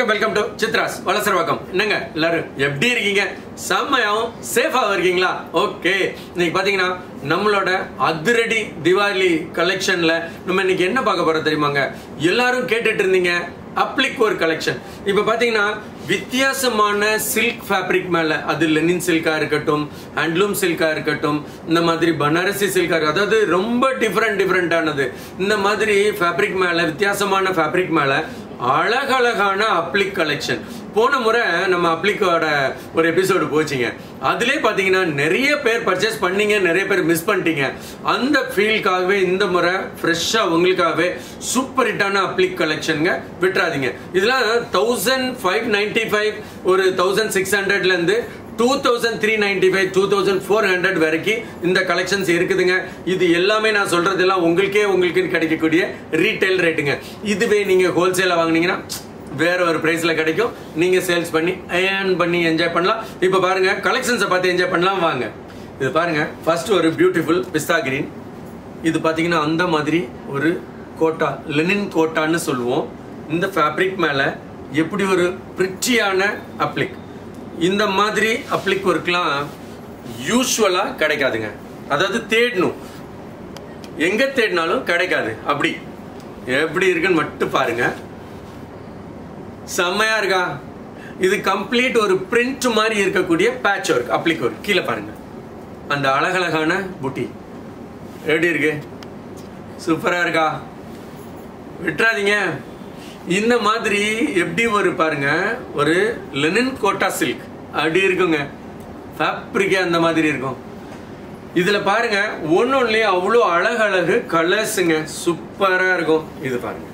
வணக்கம் welcome to Chitra's Valasaravakkam என்னங்க எல்லாரும் எப்படி இருக்கீங்க செம்மையாவும் சேஃபாவும் இருக்கீங்களா ஓகே இன்னைக்கு பாத்தீங்கன்னா நம்மளோட அதிரடி திவாலி கலெக்ஷன்ல நம்ம இன்னைக்கு என்ன பார்க்க போறோம் தெரியுமாங்க எல்லாரும் கேட்டுட்டு இருந்தீங்க அப்ளிக் ஒரு கலெக்ஷன் இப்ப பாத்தீங்கன்னா வித்தியாசமான சில்க் ஃபேப்ரிக் மேல அது லெனின் சில்கா இருக்கட்டும் ஹேண்ட்லூம் சில்கா இருக்கட்டும் இந்த மாதிரி பனாரசி சில்கா இருக்கு அதாவது ரொம்ப டிஃப்ரெண்ட் டிஃப்ரெண்டானது இந்த மாதிரி ஃபேப்ரிக் மேல வித்தியாசமான ஃபேப்ரிக் மேல அழகழகான அப்ளிக் கலெக்ஷன் போன முறை நம்ம அப்ளிக்கோட ஒரு எபிசோடு போச்சுங்க அதுலேயே பார்த்தீங்கன்னா நிறைய பேர் பர்ச்சேஸ் பண்ணீங்க நிறைய பேர் மிஸ் பண்ணிட்டீங்க அந்த ஃபீல்காகவே இந்த முறை ஃப்ரெஷ்ஷாக உங்களுக்காகவே சூப்பர் ஹிட்டான அப்ளிக் கலெக்ஷனுங்க விட்டுறாதீங்க இதெல்லாம் தௌசண்ட் ஃபைவ் நைன்டி ஃபைவ் ஒரு தௌசண்ட் சிக்ஸ் ஹண்ட்ரட்லேருந்து two thousand three ninety five two thousand four hundred வரைக்கும் இந்த கலெக்ஷன்ஸ் இருக்குதுங்க இது எல்லாமே நான் சொல்றதெல்லாம் உங்களுக்கே உங்களுக்கு கிடைக்கக்கூடிய ரீட்டைல் ரேட்டுங்க இதுவே நீங்க ஹோல்சேல வாங்குனீங்கன்னா வேற ஒரு பிரைஸ்ல கிடைக்கும் நீங்க சேல்ஸ் பண்ணி ஏர்ன் பண்ணி என்ஜாய் பண்ணலாம் இப்போ பாருங்க கலெக்ஷன்ஸை பார்த்து என்ஜாய் பண்ணலாம் வாங்க இது பாருங்க ஃபர்ஸ்ட் ஒரு பியூட்டிஃபுல் பிஸ்தா கிரீன் இது பாத்தீங்கன்னா அந்த மாதிரி ஒரு கோட்டா லெனின் கோட்டான்னு சொல்லுவோம் இந்த ஃபேப்ரிக் மேல எப்படி ஒரு பிரிட்டியான அப்ளிக் இந்த மாதிரி அப்ளிக் ஒர்க்லாம் யூஸ்வலா கிடைக்காதுங்க அதாவது தேடணும் எங்க தேடினாலும் கிடைக்காது அப்படி எப்படி இருக்குன்னு மட்டும் பாருங்க செம்மையா இருக்கா இது கம்ப்ளீட் ஒரு பிரிண்ட் மாதிரி இருக்கக்கூடிய பேட்ச் ஒர்க் அப்ளிக் ஒர்க் கீழே பாருங்க அந்த அழகழகான புட்டி எப்படி இருக்கு சூப்பரா இருக்கா விட்டுறாதீங்க இந்த மாதிரி எப்படி ஒரு பாருங்க ஒரு லெனின் கோட்டா சில்க் அப்படி இருக்குங்க ஃபேப்ரிக்கே அந்த மாதிரி இருக்கும் இதுல பாருங்க ஒன்னு ஒன்னுலயே அவ்வளோ அழகழகு கலர்ஸுங்க சூப்பரா இருக்கும் இது பாருங்க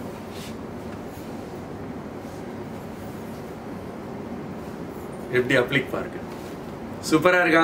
எப்படி அப்ளிக் பாருங்க சூப்பரா இருக்கா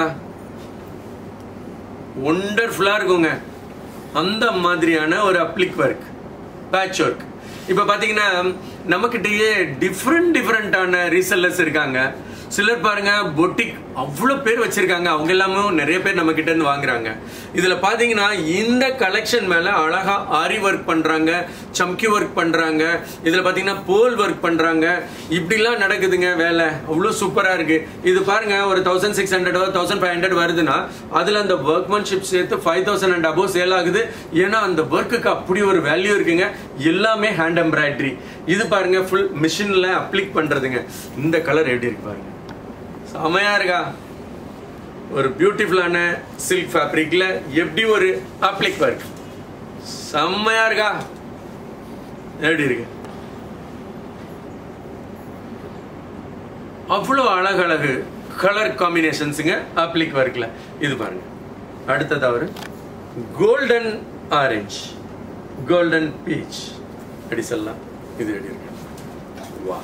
ஒண்டர்ஃபுல்லா இருக்குங்க அந்த மாதிரியான ஒரு அப்ளிக் ஒர்க் பேட்ச் ஒர்க் இப்போ பார்த்தீங்கன்னா நம்மக்கிட்டயே டிஃப்ரெண்ட் டிஃப்ரெண்ட்டான ரீசெல்லர்ஸ் இருக்காங்க சிலர் பாருங்க பொட்டிக் அவ்வளோ பேர் வச்சிருக்காங்க அவங்க எல்லாமே நிறைய பேர் நம்ம கிட்ட இருந்து வாங்குறாங்க இதுல பாத்தீங்கன்னா இந்த கலெக்ஷன் மேல அழகா ஆரி ஒர்க் பண்றாங்க சம்கி ஒர்க் பண்றாங்க இதுல பாத்தீங்கன்னா போல் ஒர்க் பண்றாங்க இப்படிலாம் நடக்குதுங்க வேலை அவ்வளோ சூப்பரா இருக்கு இது பாருங்க ஒரு thousand six hundred thousand five hundred வருதுன்னா அதுல அந்த ஒர்க்மன்ஷிப் சேர்த்து five thousand and above sale ஆகுது ஏன்னா அந்த ஒர்க்குக்கு அப்படி ஒரு வேல்யூ இருக்குங்க எல்லாமே ஹேண்ட் எம்ப்ராய்டரி இது பாருங்க ஃபுல் மிஷின்ல அப்ளிக் பண்றதுங்க இந்த கலர் எப்படி இருக்கு பாருங்க செமையா இருக்கா ஒரு பியூட்டிஃபுல்லான சில்க் ஃபேப்ரிக்ல எப்படி ஒரு அப்ளிக் ஒர்க் செம்மையா இருக்கா எப்படி இருக்கு அவ்வளோ அழகழகு கலர் காம்பினேஷன்ஸுங்க அப்ளிக் ஒர்க்ல இது பாருங்க அடுத்தது அவரு கோல்டன் ஆரஞ்சு கோல்டன் பீச் அப்படி சொல்லலாம் இது எப்படி இருக்கு வா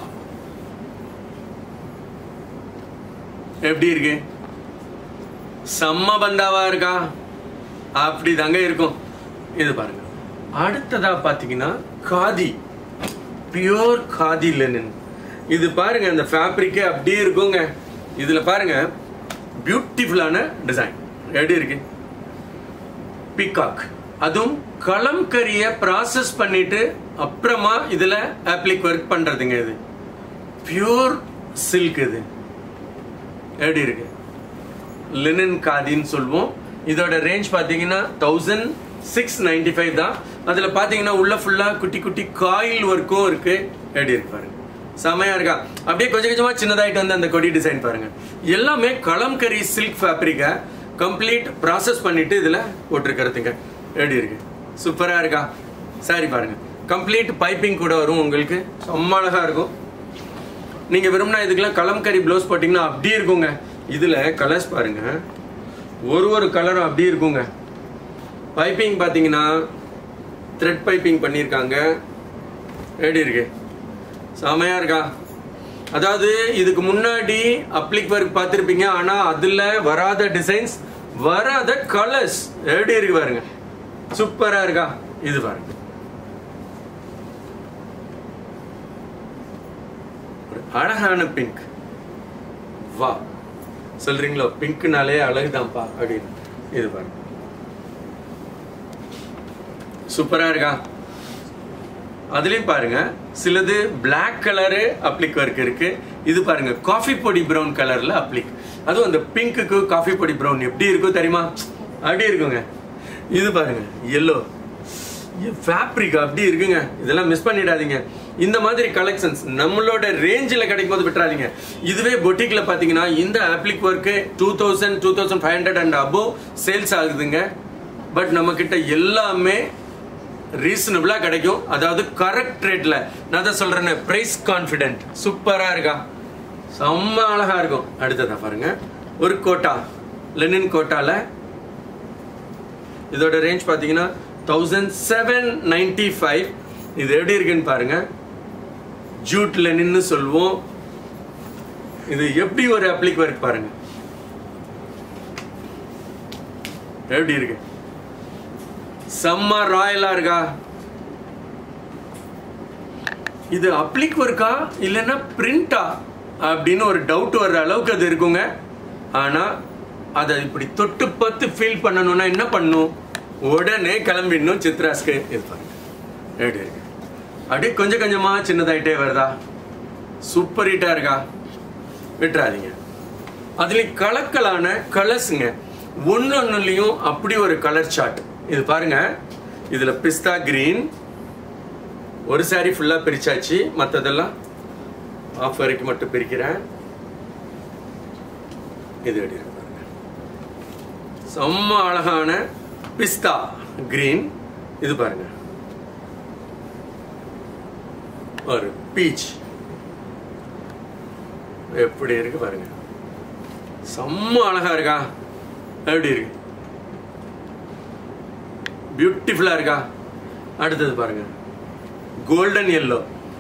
எப்படி இருக்கு செம்ம பந்தாவா இருக்கா அப்படி தாங்க இருக்கும் இது பாருங்க அடுத்ததா பாத்தீங்கன்னா காதி பியோர் காதி லெனின் இது பாருங்க இந்த ஃபேப்ரிக்கே அப்படியே இருக்குங்க இதுல பாருங்க பியூட்டிஃபுல்லான டிசைன் எப்படி இருக்கு பிகாக் அதுவும் கலம்கரிய ப்ராசஸ் பண்ணிட்டு அப்புறமா இதுல அப்ளிக் ஒர்க் பண்றதுங்க இது பியூர் சில்க் இது எப்படி இருக்கு லினன் காதின்னு சொல்லுவோம் இதோட ரேஞ்ச் பார்த்தீங்கன்னா தௌசண்ட் சிக்ஸ் நைன்டி ஃபைவ் தான் அதில் பார்த்தீங்கன்னா உள்ள ஃபுல்லாக குட்டி குட்டி காயில் ஒர்க்கும் இருக்கு எப்படி இருக்கு பாருங்க செமையா இருக்கா அப்படியே கொஞ்சம் கொஞ்சமாக சின்னதாயிட்டு வந்து அந்த கொடி டிசைன் பாருங்க எல்லாமே கலம்கரி சில்க் ஃபேப்ரிக்கை கம்ப்ளீட் ப்ராசஸ் பண்ணிட்டு இதில் போட்டிருக்கிறதுங்க எப்படி இருக்கு சூப்பராக இருக்கா சாரி பாருங்க கம்ப்ளீட் பைப்பிங் கூட வரும் உங்களுக்கு செம்ம அழகா இருக்கும் நீங்க விரும்பினா இதுக்கெல்லாம் கலம்கரி ப்ளவுஸ் போட்டீங்கன்னா அப்படியே இருக்குங்க இதுல கலர்ஸ் பாருங்க ஒரு ஒரு கலரும் அப்படியே இருக்குங்க பைப்பிங் பாத்தீங்கன்னா த்ரெட் பைப்பிங் பண்ணியிருக்காங்க எப்படி இருக்கு செமையா இருக்கா அதாவது இதுக்கு முன்னாடி அப்ளிக் ஒர்க் பார்த்துருப்பீங்க ஆனா அதுல வராத டிசைன்ஸ் வராத கலர்ஸ் எப்படி இருக்கு பாருங்க சூப்பரா இருக்கா இது பாருங்க அழகான பிங்க் வா சொல்றீங்களோ பிங்க்னாலே அழகுதான்ப்பா அப்படின்னு இது பாருங்க சூப்பரா இருக்கா அதுலயும் பாருங்க சிலது Black கலரு அப்ளிக் ஒர்க் இருக்கு இது பாருங்க காஃபி பொடி பிரவுன் கலர்ல அப்ளிக் அதுவும் அந்த பிங்க்குக்கு காஃபி பொடி பிரவுன் எப்படி இருக்கும் தெரியுமா அப்படி இருக்குங்க இது பாருங்க எல்லோ ஃபேப்ரிக் அப்படி இருக்குங்க இதெல்லாம் மிஸ் பண்ணிடாதீங்க இந்த மாதிரி கலெக்ஷன்ஸ் நம்மளோட ரேஞ்சில் கிடைக்கும் போது விட்டுறாதீங்க இதுவே பொட்டிக்ல பாத்தீங்கன்னா இந்த applique work two thousand two thousand five hundred and above sales ஆகுதுங்க பட் நம்ம கிட்ட எல்லாமே ரீசனபிளா கிடைக்கும் அதாவது கரெக்ட் ரேட்ல நான் தான் சொல்றேன் பிரைஸ் கான்ஃபிடென்ட் சூப்பரா இருக்கா செம்ம அழகா இருக்கும் அடுத்ததா பாருங்க ஒரு கோட்டா லெனின் கோட்டால இதோட ரேஞ்ச் பார்த்தீங்கன்னா தௌசண்ட் செவன் நைன்டி ஃபைவ் இது எப்படி இருக்குன்னு பாருங்க ஜூட் லெனின்னு சொல்லுவோம் இது எப்படி ஒரு அப்ளிக் ஒர்க் பாருங்க எப்படி இருக்கு செம்ம ராயலா இருக்கா இது அப்ளிக் ஒர்க்கா இல்லைன்னா பிரிண்டா அப்படின்னு ஒரு டவுட் வர்ற அளவுக்கு அது இருக்குங்க ஆனா அதை இப்படி தொட்டு பார்த்து ஃபீல் பண்ணணும்னா என்ன பண்ணும் உடனே கிளம்பிடணும் சித்ராஸ்க்கு இது பாருங்க எப்படி இருக்கு அப்படியே கொஞ்சம் கொஞ்சமா சின்னதாயிட்டே வருதா சூப்பர் ஹிட்டா இருக்கா விட்டுறாதீங்க அதுலயும் கலக்கலான கலர்ஸுங்க ஒன்னு ஒன்னுலயும் அப்படி ஒரு கலர் சார்ட் இது பாருங்க இதுல பிஸ்தா கிரீன் ஒரு சாரி ஃபுல்லா பிரிச்சாச்சு மத்ததெல்லாம் ஆஃப் வரைக்கும் மட்டும் பிரிக்கிறேன் இது எப்படி இருக்கு பாருங்க செம்ம அழகான பிஸ்தா கிரீன் இது பாருங்க ஒரு பீச் எப்படி இருக்கு பாருங்க செம்ம அழகா இருக்கா எப்படி இருக்கு பியூட்டிஃபுல்லா இருக்கா அடுத்தது பாருங்க கோல்டன் எல்லோ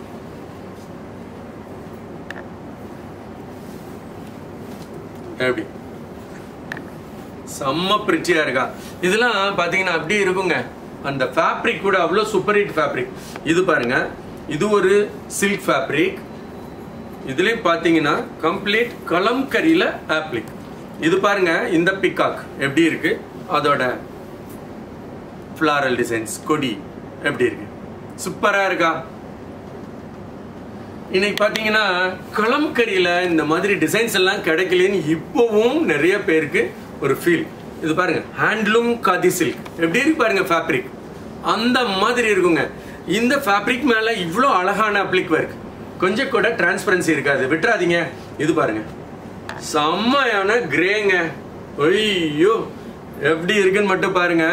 எப்படி செம்ம பிரிச்சியா இருக்கா இதெல்லாம் பாத்தீங்கன்னா அப்படியே இருக்குங்க அந்த ஃபேப்ரிக் கூட அவ்வளோ சூப்பர் ஹிட் ஃபேப்ரிக் இது பாருங்க இது ஒரு சில்க் ஃபேப்ரிக் இதுலயும் பாத்தீங்கன்னா கம்ப்ளீட் கலம்கரியில ஆப்ளிக் இது பாருங்க இந்த பிகாக் எப்படி இருக்கு அதோட ஃப்ளாரல் டிசைன்ஸ் கொடி எப்படி இருக்கு சூப்பரா இருக்கா இன்னைக்கு பாத்தீங்கன்னா கலம்கரியில இந்த மாதிரி டிசைன்ஸ் எல்லாம் கிடைக்கலன்னு இப்போவும் நிறைய பேருக்கு ஒரு ஃபீல் இது பாருங்க ஹேண்ட்லூம் காதி சில்க் எப்படி இருக்கு பாருங்க ஃபேப்ரிக் அந்த மாதிரி இருக்குங்க இந்த ஃபேப்ரிக் மேல இவ்வளோ அழகான அப்ளிக் ஒர்க் கொஞ்சம் கூட டிரான்ஸ்பரன்சி இருக்காது விட்டுறாதீங்க இது பாருங்க செம்மையான கிரேங்க ஐயோ எப்படி இருக்குன்னு மட்டும் பாருங்க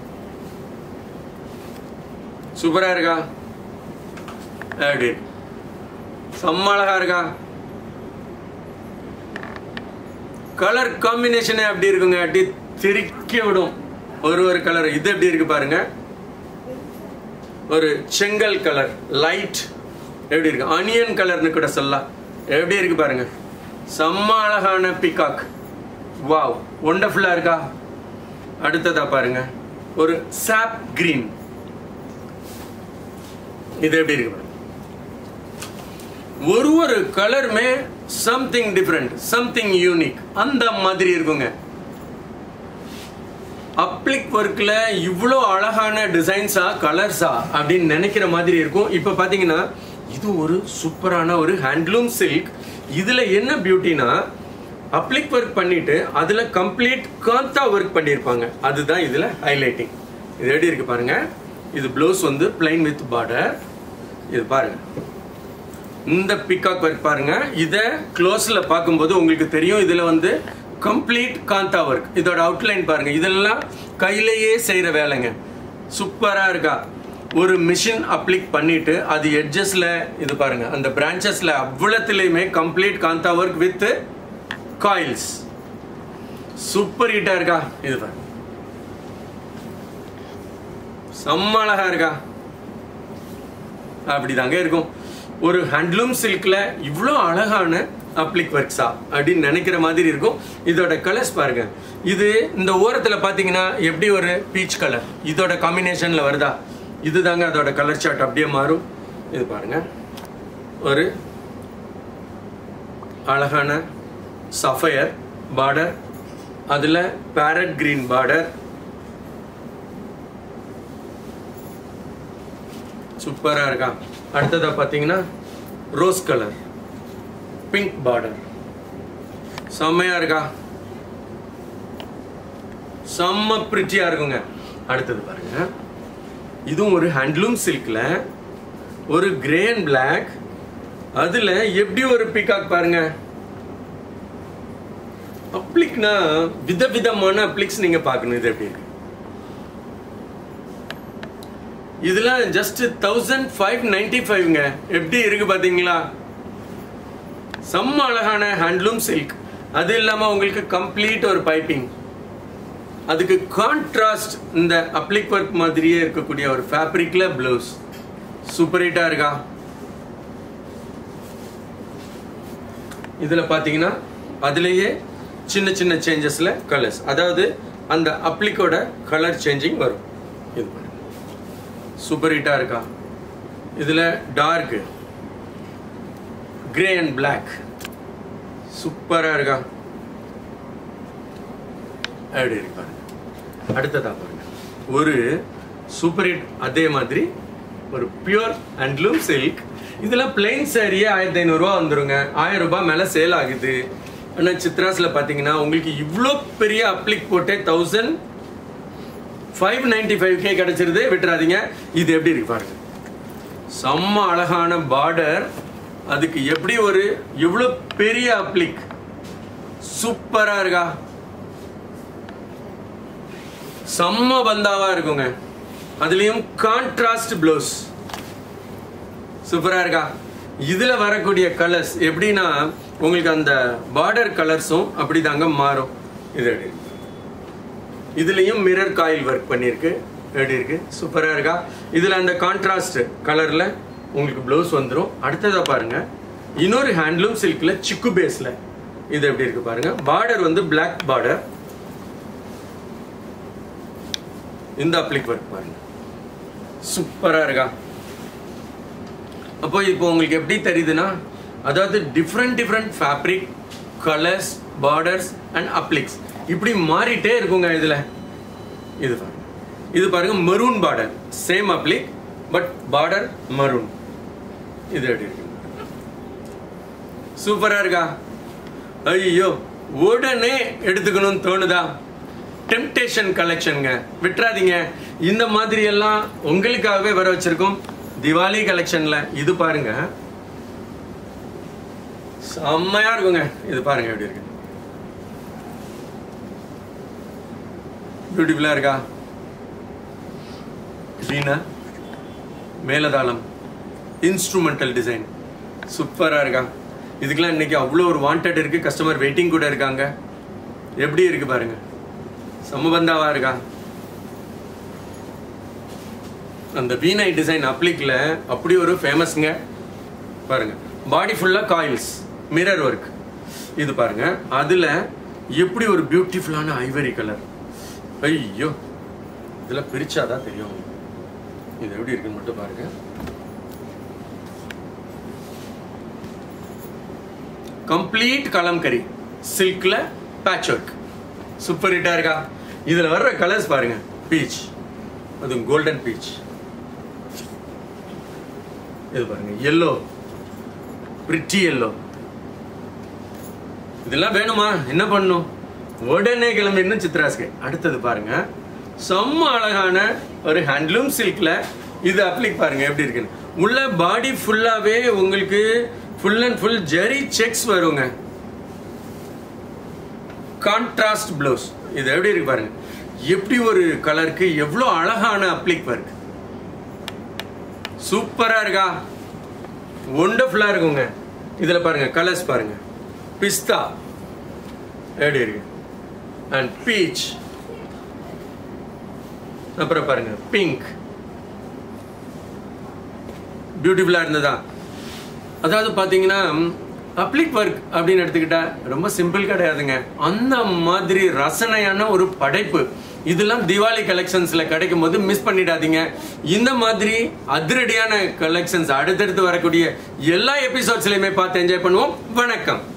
சூப்பரா இருக்கா எப்படி இருக்கு? செம்ம அழகா இருக்கா கலர் காம்பினேஷனே அப்படி இருக்குங்க அப்படி திருக்கி விடும் ஒரு ஒரு கலர் இது எப்படி இருக்கு பாருங்க ஒரு செங்கல் கலர் லைட் எப்படி இருக்கு அனியன் கலர்னு கூட சொல்லலாம் எப்படி இருக்கு பாருங்க செம்ம அழகான பிகாக் வாவ் ஒண்டர்ஃபுல்லா இருக்கா அடுத்ததா பாருங்க ஒரு சாப் கிரீன் இது எப்படி இருக்கு பாருங்க ஒரு ஒரு கலருமே சம்திங் டிஃப்ரெண்ட் சம்திங் யூனிக் அந்த மாதிரி இருக்குங்க அப்ளிக் ஒர்க்ல இவ்வளோ அழகான டிசைன்ஸா கலர்ஸா அப்படின்னு நினைக்கிற மாதிரி இருக்கும் இப்போ பாத்தீங்கன்னா இது ஒரு சூப்பரான ஒரு ஹேண்ட்லூம் சில்க் இதுல என்ன பியூட்டினா அப்ளிக் ஒர்க் பண்ணிட்டு அதுல கம்ப்ளீட் காந்தா ஒர்க் பண்ணியிருப்பாங்க அதுதான் இதுல ஹைலைட்டிங் இது எப்படி இருக்கு பாருங்க இது ப்ளவுஸ் வந்து பிளைன் வித் பார்டர் இது பாருங்க இந்த பிகாக் ஒர்க் பாருங்க இத க்ளோஸ்ல பார்க்கும்போது உங்களுக்கு தெரியும் இதுல வந்து கம்ப்ளீட் காந்தா ஒர்க் இதோட அவுட்லைன் பாருங்க இதெல்லாம் கையிலேயே செய்யற வேலைங்க சூப்பரா இருக்கா ஒரு மிஷின் அப்ளிக் பண்ணிட்டு அது எட்ஜஸ்ல இது பாருங்க அந்த பிரான்ச்சஸ்ல அவ்வளத்துலயுமே complete kantha work with coils super ஹிட்டா இருக்கா இது பாருங்க செம்ம அழகா இருக்கா அப்படிதாங்க இருக்கும் ஒரு ஹேண்ட்லூம் சில்க்ல இவ்வளோ அழகான அப்ளிக் ஒர்க்ஸா அப்படின்னு நினைக்கிற மாதிரி இருக்கும் இதோட கலர்ஸ் பாருங்க இது இந்த ஓரத்துல பாத்தீங்கன்னா எப்படி ஒரு பீச் கலர் இதோட காம்பினேஷன்ல வருதா இதுதாங்க அதோட கலர் சார்ட் அப்படியே மாறும் இது பாருங்க ஒரு அழகான சஃபயர் பார்டர் அதுல பேரட் கிரீன் பார்டர் சூப்பரா இருக்கா அடுத்ததா பார்த்தீங்கன்னா ரோஸ் கலர் பிங்க் பார்டர் செம்மையா இருக்கா செம்ம பிரிட்டியா இருக்குங்க அடுத்தது பாருங்க இதுவும் ஒரு ஹேண்ட்லூம் சில்க்ல ஒரு கிரே அண்ட் பிளாக் அதுல எப்படி ஒரு பிகாக் பாருங்க அப்ளிக்னா விதவிதமான அப்ளிக்ஸ் நீங்க பார்க்கணும் இது எப்படி இருக்கு இதெல்லாம் ஜஸ்ட் தௌசண்ட் ஃபைவ் நைன்டி ஃபைவ்ங்க எப்படி இருக்கு பாத்தீங்களா செம்ம அழகான ஹேண்ட்லூம் சில்க் அது இல்லாம உங்களுக்கு கம்ப்ளீட் ஒரு பைப்பிங் அதுக்கு கான்ட்ராஸ்ட் இந்த அப்ளிக் ஒர்க் மாதிரியே இருக்கக்கூடிய ஒரு ஃபேப்ரிக்ல ப்ளவுஸ் சூப்பர் ஹிட்டா இருக்கா இதுல பாத்தீங்கன்னா அதுலயே சின்ன சின்ன சேஞ்சஸ்ல கலர்ஸ் அதாவது அந்த அப்ளிக்கோட கலர் சேஞ்சிங் வரும் இது பாருங்க சூப்பர் ஹிட்டா இருக்கா இதுல டார்க் கிரே அண்ட் பிளாக் சூப்பரா இருக்கா அப்படி இருக்கு பாருங்க அடுத்ததா பாருங்க ஒரு சூப்பர் ஹிட் அதே மாதிரி ஒரு பியூர் ஹேண்ட்லூம் சில்க் இதெல்லாம் பிளைன் சாரியே ஆயிரத்தி ஐநூறுரூவா வந்துருங்க ஆயிரம் ரூபாய் மேலே சேல் ஆகுது ஆனால் சித்ராஸில் பார்த்தீங்கன்னா உங்களுக்கு இவ்வளோ பெரிய அப்ளிக் போட்டே தௌசண்ட் ஃபைவ் நைன்டி ஃபைவ் கே கிடைச்சிருது விட்டுறாதீங்க இது எப்படி இருக்கு பாருங்க செம்ம அழகான பார்டர் அதுக்கு எப்படி ஒரு இவ்வளோ பெரிய அப்ளிக் சூப்பரா இருக்கா செம்ம பந்தாவா இருக்குங்க அதுலயும் கான்ட்ராஸ்ட் ப்ளவுஸ் சூப்பரா இருக்கா இதுல வரக்கூடிய கலர்ஸ் எப்படின்னா உங்களுக்கு அந்த பார்டர் கலர்ஸும் அப்படிதாங்க மாறும் இது எப்படி இருக்கு? இதுலயும் மிரர் காயில் ஒர்க் பண்ணிருக்கு எப்படி இருக்கு சூப்பரா இருக்கா இதுல அந்த கான்ட்ராஸ்ட் கலர்ல உங்களுக்கு ப்ளவுஸ் வந்துரும் அடுத்ததா பாருங்க இன்னொரு ஹேண்ட்லூம் சில்க்ல சிக்கு பேஸ்ல இது எப்படி இருக்கு பாருங்க பார்டர் வந்து பிளாக் பார்டர் இந்த அப்ளிக் ஒர்க் பாருங்க சூப்பரா இருக்கா அப்போ இப்போ உங்களுக்கு எப்படி தெரியுதுன்னா அதாவது different different fabric colours borders and appliques இப்படி மாறிட்டே இருக்குங்க இதுல இது பாருங்க இது பாருங்க maroon border same applique but border maroon இது எப்படி இருக்கு சூப்பரா இருக்கா ஐயோ உடனே எடுத்துக்கணும்னு தோணுதா டெம்டேஷன் கலெக்ஷனுங்க விட்டுறாதீங்க இந்த மாதிரி எல்லாம் உங்களுக்காகவே வர வச்சிருக்கோம் திவாலி கலெக்ஷன்ல இது பாருங்க செம்மையா இருக்குங்க இது பாருங்க எப்படி இருக்கு பியூட்டிஃபுல்லா இருக்கா வீணா மேலதாளம் இன்ஸ்ட்ருமெண்டல் டிசைன் சூப்பரா இருக்கா இதுக்கெல்லாம் இன்னைக்கு அவ்வளோ ஒரு வாண்டட் இருக்கு கஸ்டமர் வெயிட்டிங் கூட இருக்காங்க எப்படி இருக்கு பாருங்க சமபந்தாவா இருக்கா அந்த வீணை டிசைன் அப்ளிக்ல அப்படி ஒரு ஃபேமஸ்ங்க பாருங்க பாடி ஃபுல்லா காயில்ஸ் மிரர் ஒர்க் இது பாருங்க அதுல எப்படி ஒரு பியூட்டிஃபுல்லான ஐவரி கலர் ஐயோ இதுல பிரிச்சாதான் தெரியும் உங்களுக்கு. இது எப்படி இருக்குன்னு மட்டும் பாருங்க கம்ப்ளீட் கலம்கரி சில்க்ல பேட்ச் ஒர்க் சூப்பர் ஹிட்டா இருக்கா இதுல வர்ற கலர்ஸ் பாருங்க பீச் அது கோல்டன் பீச் இது பாருங்க எல்லோ பிரிட்டி எல்லோ இதெல்லாம் வேணுமா என்ன பண்ணும் உடனே கிளம்பிடணும் சித்ராஸ்க்கு அடுத்தது பாருங்க செம்ம அழகான ஒரு ஹேண்ட்லூம் சில்க்ல இது அப்ளிக் பாருங்க எப்படி இருக்குன்னு உள்ள பாடி ஃபுல்லாவே உங்களுக்கு full and full zari checks வருங்க கான்ட்ராஸ்ட் ப்ளவுஸ் இது எப்படி இருக்கு பாருங்க எப்படி ஒரு கலருக்கு எவ்வளோ அழகான அப்ளிக் ஒர்க் சூப்பரா இருக்கா ஒண்டர்ஃபுல்லா இருக்குங்க இதுல பாருங்க கலர்ஸ் பாருங்க பிஸ்தா எப்படி இருக்கு அண்ட் பீச் அப்புறம் பாருங்க பிங்க் பியூட்டிஃபுல்லா இருந்ததா அதாவது பாத்தீங்கன்னா அப்ளிக் ஒர்க் அப்படின்னு எடுத்துக்கிட்டா ரொம்ப சிம்பிள் கிடையாதுங்க அந்த மாதிரி ரசனையான ஒரு படைப்பு இதெல்லாம் திவாலி கலெக்ஷன்ஸ்ல கிடைக்கும் போது மிஸ் பண்ணிடாதீங்க இந்த மாதிரி அதிரடியான கலெக்ஷன்ஸ் அடுத்தடுத்து வரக்கூடிய எல்லா எபிசோட்ஸ்லயுமே பார்த்து என்ஜாய் பண்ணுவோம் வணக்கம்